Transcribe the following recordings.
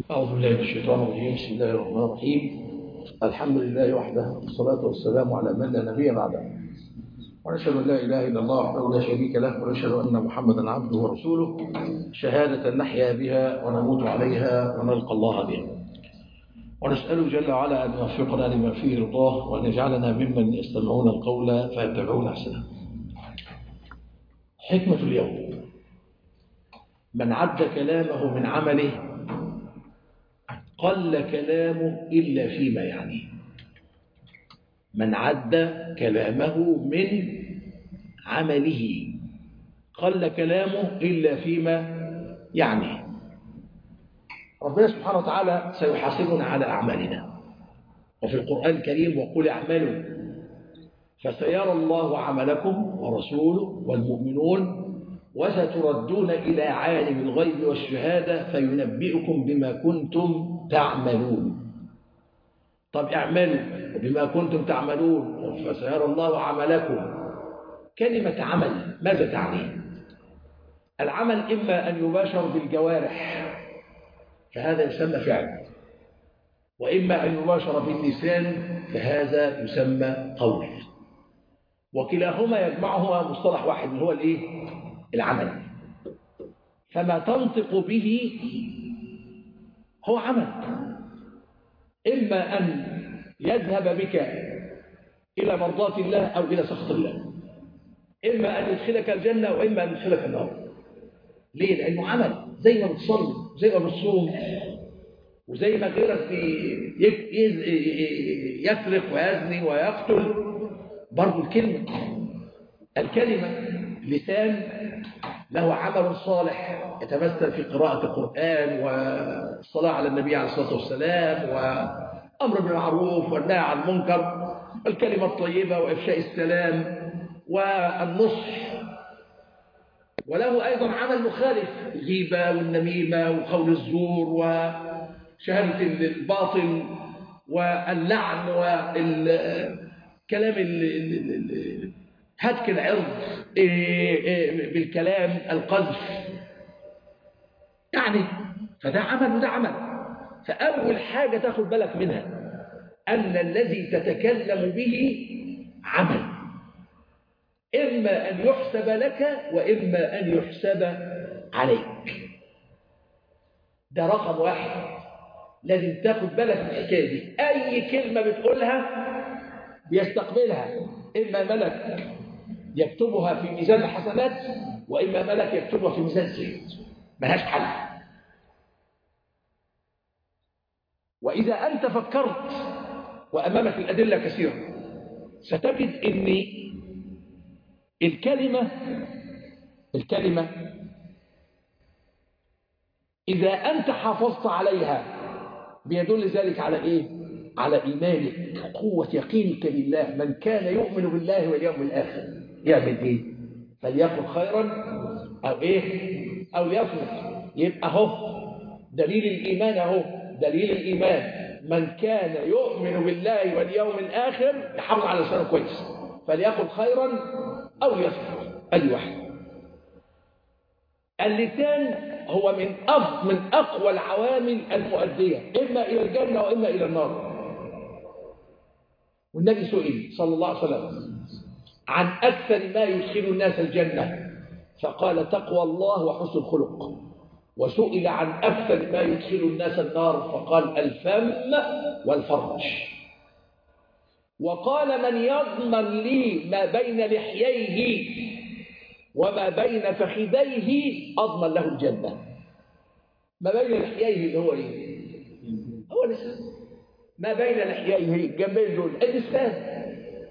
أعوذ بالله من الشيطان الرجيم بسم الله الرحمن الرحيم الحمد لله وحده والصلاة والسلام على من لا نبي بعده ونشهد أن لا إله إلا الله وحده لا شريك له ونشهد أن محمدا عبده ورسوله شهادة نحيا بها ونموت عليها ونلقى الله بها ونسأله جل وعلا أن يوفقنا لما فيه رضاه وأن يجعلنا ممن يستمعون القول فيتبعون أحسنه حكمة اليوم من عد كلامه من عمله قل كلامه إلا فيما يعنيه من عد كلامه من عمله قل كلامه إلا فيما يعنيه ربنا سبحانه وتعالى سيحاسبنا على أعمالنا وفي القرآن الكريم وقل اعملوا فسيرى الله عملكم ورسوله والمؤمنون وستردون إلى عالم الغيب والشهادة فينبئكم بما كنتم تعملون طب اعملوا بما كنتم تعملون فسيرى الله عملكم كلمة عمل ماذا تعني العمل إما أن يباشر بالجوارح فهذا يسمى فعل وإما أن يباشر باللسان فهذا يسمى قول وكلاهما يجمعهما مصطلح واحد هو الايه العمل فما تنطق به هو عمل إما أن يذهب بك إلى مرضاة الله أو إلى سخط الله إما أن يدخلك الجنة وإما أن يدخلك النار ليه؟ لأنه عمل زي ما بتصلي زي ما بتصوم وزي ما غيرك يسرق ويزني ويقتل برضه الكلمة الكلمة لسان له عمل صالح يتمثل في قراءة القرآن والصلاة على النبي عليه الصلاة والسلام وأمر بالمعروف والنهي عن المنكر والكلمة الطيبة وإفشاء السلام والنصح وله أيضا عمل مخالف الغيبة والنميمة وقول الزور وشهادة الباطل واللعن والكلام هتك العرض بالكلام القذف يعني فده عمل وده عمل فأول حاجة تاخد بالك منها أن الذي تتكلم به عمل إما أن يحسب لك وإما أن يحسب عليك ده رقم واحد لازم تاخد بالك من الحكايه دي أي كلمة بتقولها بيستقبلها إما ملك يكتبها في ميزان الحسنات وإما ملك يكتبها في ميزان السيئات ملهاش حل وإذا أنت فكرت وأمامك الأدلة كثيرة ستجد أن الكلمة الكلمة إذا أنت حافظت عليها بيدل ذلك على إيه؟ على إيمانك قوة يقينك بالله من كان يؤمن بالله واليوم الآخر يعمل إيه؟ فليقل خيرا أو إيه؟ أو ليصمت يبقى أهو دليل الإيمان أهو دليل الإيمان من كان يؤمن بالله واليوم الآخر يحافظ على لسانه كويس فليقل خيرا أو ليصمت أي واحد اللسان هو من أف من أقوى العوامل المؤدية إما إلى الجنة وإما إلى النار والنبي سئل صلى الله عليه وسلم عن أكثر ما يدخل الناس الجنة فقال تقوى الله وحسن الخلق وسئل عن أكثر ما يدخل الناس النار فقال الفم والفرج وقال من يضمن لي ما بين لحييه وما بين فخذيه أضمن له الجنة ما بين لحييه اللي هو إيه هو لسان ما بين لحييه الجنبين دول اللسان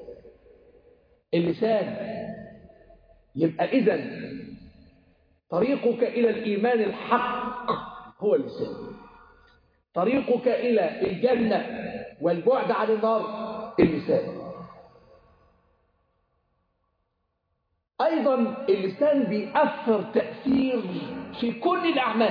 اللسان يبقى إذا طريقك إلى الإيمان الحق هو اللسان طريقك إلى الجنة والبعد عن النار اللسان أيضا اللسان بيأثر تأثير في كل الأعمال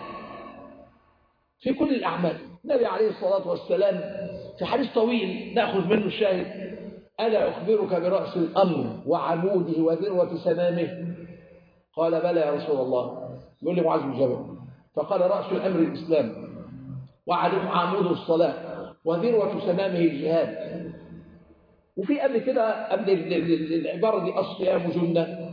في كل الأعمال النبي عليه الصلاة والسلام في حديث طويل نأخذ منه الشاهد ألا أخبرك برأس الأمر وعموده وذروة سنامه قال بلى يا رسول الله يقول لي معاذ بن جبل فقال رأس الأمر الإسلام وعلم عمود الصلاة وذروة سنامه الجهاد وفي قبل كده قبل العبارة دي الصيام جنة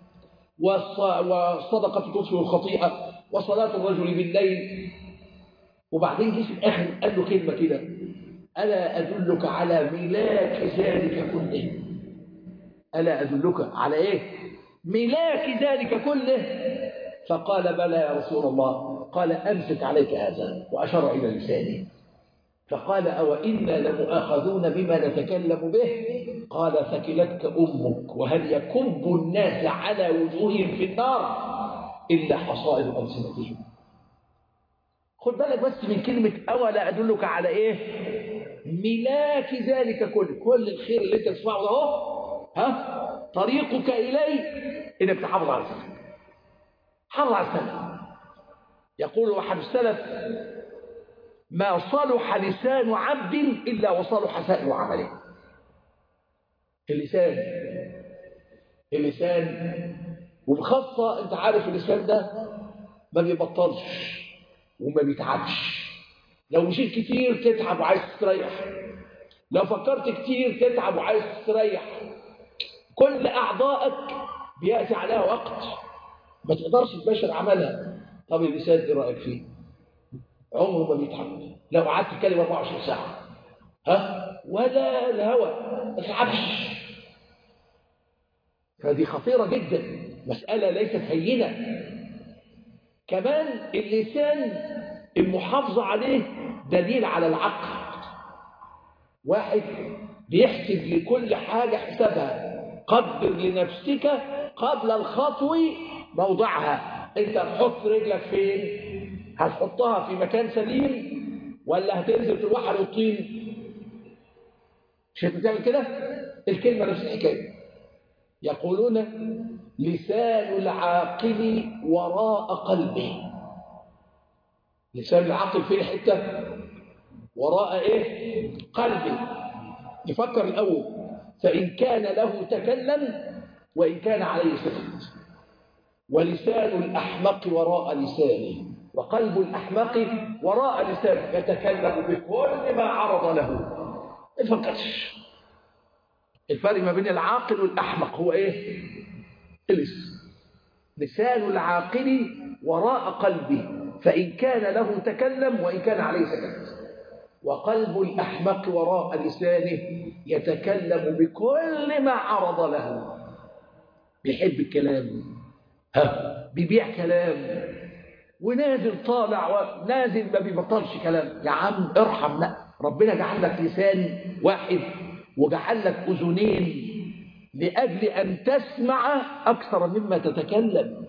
والصدقة تطفئ الخطيئة وصلاة الرجل بالليل وبعدين جه في الآخر قال له كلمة كده ألا أدلك على ملاك ذلك كله ألا أدلك على إيه ملاك ذلك كله فقال بلى يا رسول الله قال أمسك عليك هذا وأشار إلى لسانه فقال أو إنا لمؤاخذون بما نتكلم به قال ثكلتك أمك وهل يكب الناس على وجوههم في النار إلا حصائد ألسنتهم خد بالك بس من كلمة أولا أدلك على إيه ملاك ذلك كله كل الخير اللي انت تسمعه ده اهو ها طريقك إليه إنك تحافظ على السنة حافظ على السنة يقول أحد السلف ما صلح لسان عبد إلا وصلح سائر عمله اللسان اللسان وبخاصة انت عارف اللسان ده ما بيبطلش وما بيتعبش لو مشيت كتير تتعب وعايز تستريح لو فكرت كتير تتعب وعايز تستريح كل أعضائك بيأتي عليها وقت ما تقدرش تباشر عملها طب اللسان ايه رأيك فيه عمره ما بيتعب لو قعدت تتكلم 24 ساعة ها ولا الهوى ما تتعبش فدي خطيرة جدا مسألة ليست هينة كمان اللسان المحافظة عليه دليل على العقل واحد بيحسب لكل حاجة حسابها قدر لنفسك قبل الخطو موضعها انت هتحط رجلك فين هتحطها في مكان سليم ولا هتنزل في البحر والطين مش بتعمل كده الكلمة نفس الحكاية يقولون لسان العاقل وراء قلبه لسان العاقل فين حتة وراء ايه قلبه يفكر الأول فإن كان له تكلم وإن كان عليه سكت ولسان الأحمق وراء لسانه وقلب الأحمق وراء لسانه يتكلم بكل ما عرض له ما يفكرش الفرق ما بين العاقل والأحمق هو إيه؟ اللسان لسان العاقل وراء قلبه فإن كان له تكلم وإن كان عليه سكت وقلب الأحمق وراء لسانه يتكلم بكل ما عرض له بيحب الكلام ها بيبيع كلام ونازل طالع ونازل ما بيبطلش كلام يا عم ارحم لا ربنا جعل لك لسان واحد وجعل لك أذنين لأجل أن تسمع أكثر مما تتكلم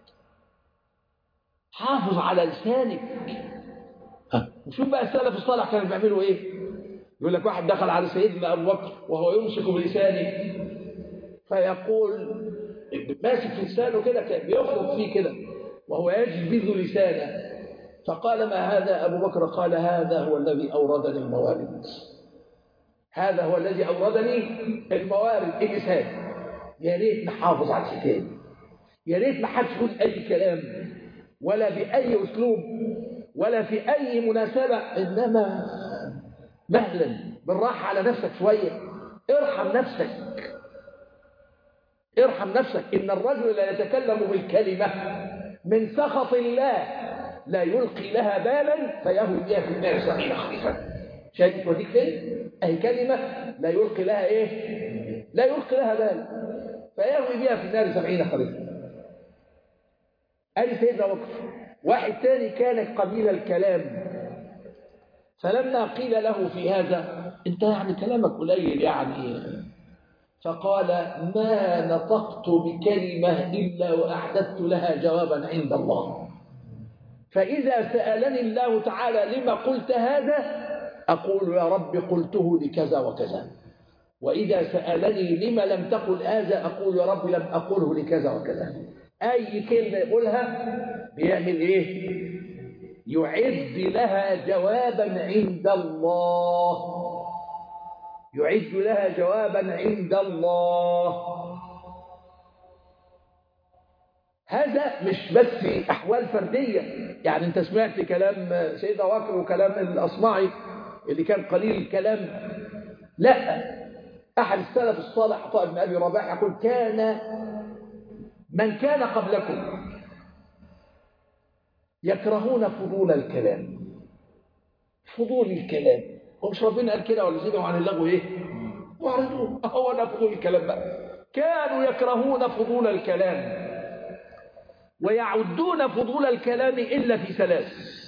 حافظ على لسانك وشوف بقى السلف الصالح كانوا بيعملوا ايه يقول لك واحد دخل على سيدنا ابو بكر وهو يمسك بلسانه فيقول ماسك في لسانه كده بيخرج فيه كده وهو يجبذ لسانه فقال ما هذا ابو بكر قال هذا هو الذي اوردني الموارد هذا هو الذي اوردني الموارد اللسان يا ريت نحافظ على الحكايه يا ريت ما حدش يقول اي كلام ولا باي اسلوب ولا في أي مناسبة إنما مهلا بالراحة على نفسك شوية ارحم نفسك ارحم نفسك إن الرجل لا يتكلم بالكلمة من سخط الله لا يلقي لها بالا فيهوي بها في النار سبعين خريفا شايف وديك فين؟ أهي كلمة لا يلقي لها إيه؟ لا يلقي لها بال فيهوي بها في النار سبعين خريفا أدي سيدنا بكر واحد تاني كان قليل الكلام فلما قيل له في هذا انت يعني كلامك قليل يعني فقال ما نطقت بكلمة إلا وأعددت لها جوابا عند الله فإذا سألني الله تعالى لما قلت هذا أقول يا رب قلته لكذا وكذا وإذا سألني لما لم تقل هذا أقول يا رب لم أقوله لكذا وكذا أي كلمة يقولها بيعمل إيه يعد لها جوابا عند الله يعد لها جوابا عند الله هذا مش بس أحوال فردية يعني أنت سمعت كلام سيدنا بكر وكلام الأصمعي اللي كان قليل الكلام لا أحد السلف الصالح عطاء بن أبي رباح يقول كان من كان قبلكم يكرهون فضول الكلام فضول الكلام هو مش ربنا قال كده ولا زيدهم عن اللغو ايه واعرضوا هو ده فضول الكلام بقى كانوا يكرهون فضول الكلام ويعدون فضول الكلام إلا في ثلاث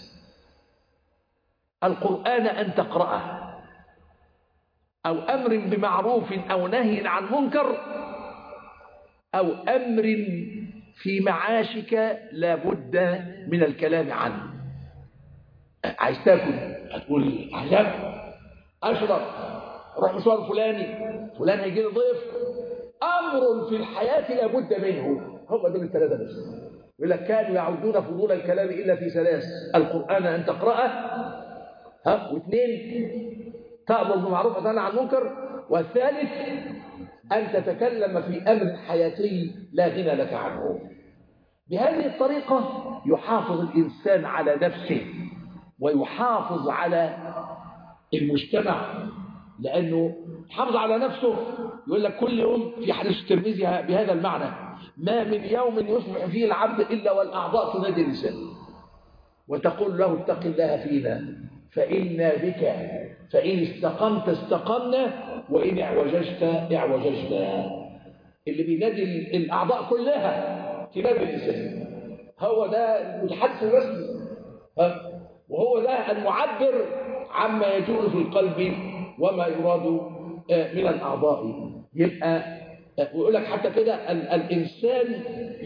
القرآن أن تقرأه أو أمر بمعروف أو نهي عن منكر أو أمر في معاشك لابد من الكلام عنه عايز تاكل هتقول عايز اكل اشرب روح مشوار فلاني فلان هيجي لي ضيف امر في الحياه لابد منه هم دول الثلاثه بس يقول لك كانوا يعودون فضول الكلام الا في ثلاث القران ان تقراه ها واثنين تامر بالمعروف وتنهى عن المنكر والثالث أن تتكلم في أمر حياتي لا غنى لك عنه بهذه الطريقة يحافظ الإنسان على نفسه ويحافظ على المجتمع لأنه حافظ على نفسه يقول لك كل يوم في حديث الترمذي بهذا المعنى ما من يوم يصبح فيه العبد إلا والأعضاء تنادي اللسان وتقول له اتق الله فينا فإنا بك فإن استقمت استقمنا وإن اعوججت اعوججنا اللي بينادي الأعضاء كلها تنادي اللسان هو ده المتحدث الرسمي ها وهو ده المعبر عما يجول في القلب وما يراد من الأعضاء يبقى ويقول لك حتى كده الإنسان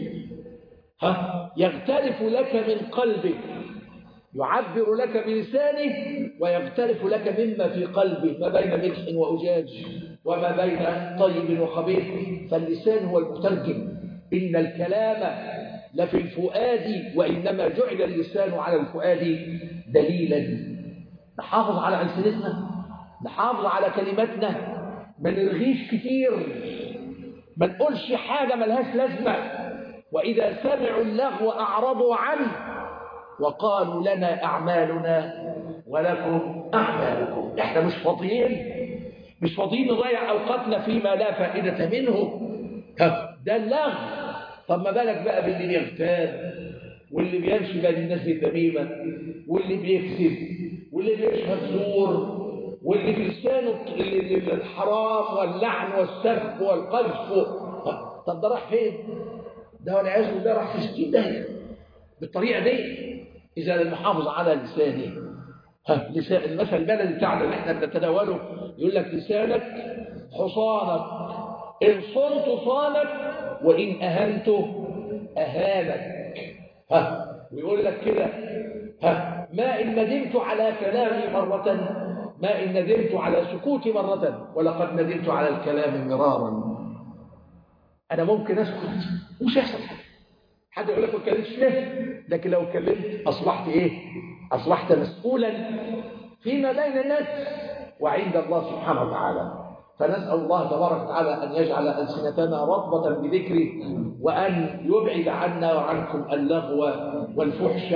ها يغترف لك من قلبك يعبر لك بلسانه ويغترف لك مما في قلبه ما بين ملح وأجاج وما بين طيب وخبيث فاللسان هو المترجم إن الكلام لفي الفؤاد وإنما جعل اللسان على الفؤاد دليلا نحافظ على ألسنتنا نحافظ على كلماتنا ما نرغيش كتير ما نقولش حاجة ملهاش لازمة وإذا سمعوا اللغو أعرضوا عنه وقالوا لنا أعمالنا ولكم أعمالكم إحنا مش فاضيين مش فاضيين نضيع أوقاتنا فيما لا فائدة منه ده اللغو طب ما بالك بقى باللي بيغتاب واللي بيمشي بين الناس الذميمة واللي بيكذب واللي بيشهد زور واللي في لسانه الحرام واللعن والسب والقذف طب ده راح فين؟ ده والعياذ بالله راح في 60 داهيه بالطريقه دي إذا لم يحافظ على لسانه ها لسان المثل البلدي بتاعنا اللي احنا بنتداوله يقول لك لسانك حصانك إن صنت صانك وإن أهنته أهانك ها ويقول لك كده ها ما إن ندمت على كلامي مرة ما إن ندمت على سكوتي مرة ولقد ندمت على الكلام مرارا أنا ممكن أسكت مش هيحصل حاجة حد يقول لك ما اتكلمتش ليه لكن لو اتكلمت اصبحت ايه اصبحت مسؤولا فيما بين الناس وعند الله سبحانه وتعالى فنسال الله تبارك وتعالى ان يجعل السنتنا رطبه بذكره وان يبعد عنا وعنكم اللغو والفحش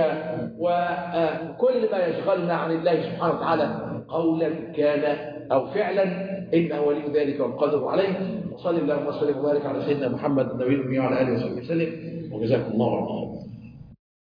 وكل ما يشغلنا عن الله سبحانه وتعالى قولا كان او فعلا انه ولي ذلك والقدر عليه وصلى اللهم وسلم وبارك على سيدنا محمد النبي الامي وعلى اله وصحبه وسلم وجزاكم الله خيرا